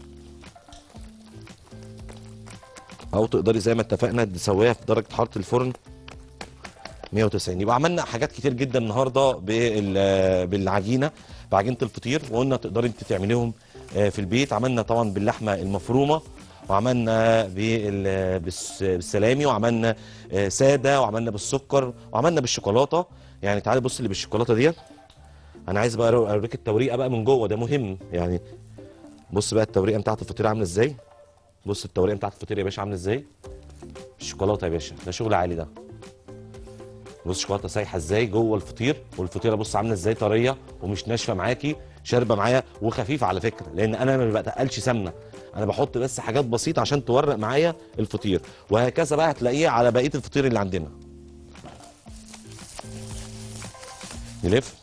او تقدري زي ما اتفقنا تسويها في درجه حراره الفرن 190 يبقى عملنا حاجات كتير جدا النهارده بال- بالعجينه بعجينه الفطير وقلنا تقدري انت تعمليهم آه، في البيت عملنا طبعا باللحمه المفرومه وعملنا بال- بالس- بالسلامي وعملنا آه، ساده وعملنا بالسكر وعملنا بالشوكولاته يعني تعالي بص اللي بالشوكولاته ديت انا عايز بقى اوريك التوريقه بقى من جوه ده مهم يعني بص بقى التوريقه بتاعت الفطير عامله ازاي بص التوريقه بتاعت الفطير يا باشا عامله ازاي الشوكولاته يا باشا ده شغل عالي ده بص الشوكولاته سايحه ازاي جوه الفطير والفطيره بص عامله ازاي طريه ومش ناشفه معاكي شاربه معايا وخفيفه على فكره لان انا ما بتقلش سمنه انا بحط بس حاجات بسيطه عشان تورق معايا الفطير وهكذا بقى هتلاقيه على بقيه الفطير اللي عندنا نلف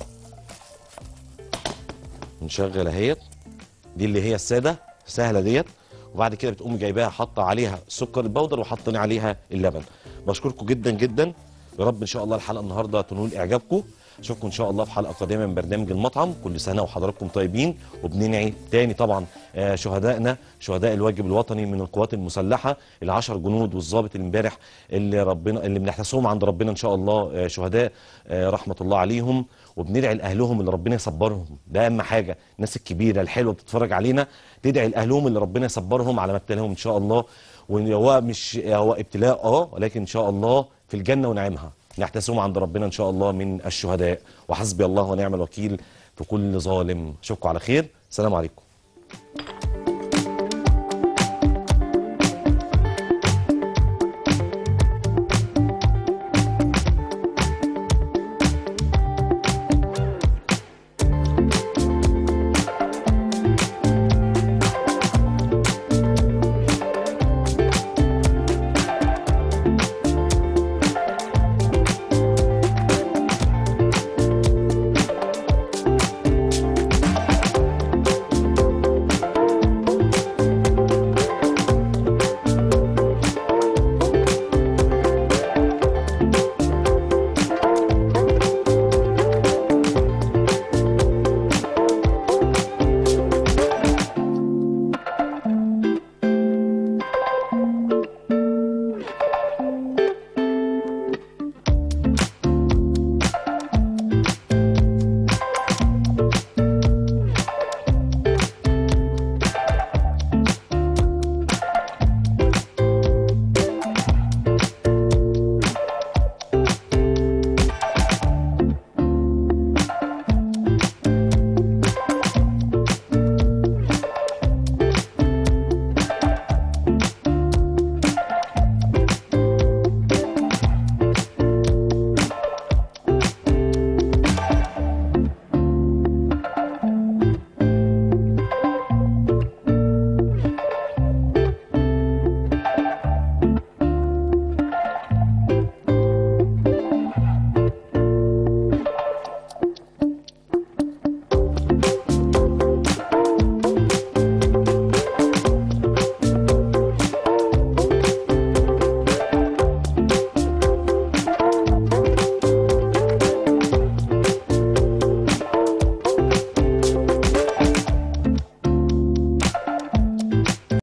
نشغل اهيت دي اللي هي الساده سهله ديت وبعد كده بتقومي جايباها حاطه عليها السكر البودر وحاطين عليها اللبن بشكركم جدا جدا يا رب ان شاء الله الحلقه النهارده تنول اعجابكم اشوفكم ان شاء الله في حلقه قادمه من برنامج المطعم كل سنه وحضراتكم طيبين وبننعي تاني طبعا آه، شهدائنا شهداء الواجب الوطني من القوات المسلحه العشر جنود والضابط اللي امبارح اللي ربنا اللي بنحتسبهم عند ربنا ان شاء الله آه، شهداء آه، رحمه الله عليهم وبندعي لاهلهم اللي ربنا يصبرهم ده اهم حاجه الناس الكبيره الحلوه بتتفرج علينا تدعي لاهلهم اللي ربنا يصبرهم على ما ابتلاهم ان شاء الله وهو مش هو ابتلاء اه ولكن ان شاء الله في الجنه ونعيمها نحتسبهم عند ربنا ان شاء الله من الشهداء وحسبي الله ونعم الوكيل في كل ظالم اشوفكم على خير السلام عليكم